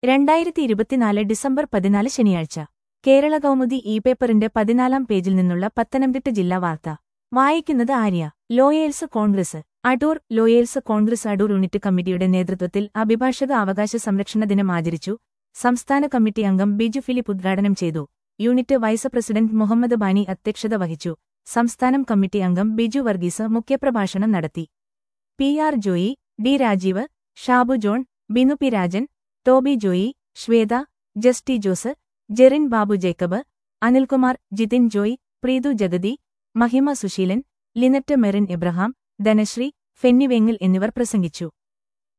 രണ്ടായിരത്തി ഇരുപത്തിനാല് ഡിസംബർ പതിനാല് ശനിയാഴ്ച കേരള കൗമുദി ഇ പേപ്പറിന്റെ പതിനാലാം പേജിൽ നിന്നുള്ള പത്തനംതിട്ട ജില്ലാ വാർത്ത വായിക്കുന്നത് ആര്യ ലോയേഴ്സ് കോൺഗ്രസ് അടൂർ ലോയേഴ്സ് കോൺഗ്രസ് അടൂർ യൂണിറ്റ് കമ്മിറ്റിയുടെ നേതൃത്വത്തിൽ അഭിഭാഷക അവകാശ സംരക്ഷണ ദിനം ആചരിച്ചു സംസ്ഥാന കമ്മിറ്റി അംഗം ബിജു ഫിലിപ്പ് ഉദ്ഘാടനം ചെയ്തു unit vice president Muhammad Bani അധ്യക്ഷത വഹിച്ചു സംസ്ഥാനം കമ്മിറ്റി അംഗം ബിജു വർഗീസ് മുഖ്യപ്രഭാഷണം നടത്തി P R Joy D Rajeev Shabu John Binu P Rajan Toby Joy Shweta Justy Jose Jerin Babu Jacob Anilkumar Jithin Joy Preethu Jagathi Mahima Susheelan Linette Merin Abraham Dhanasree Fennivengil എന്നിവർ പ്രസംഗിച്ചു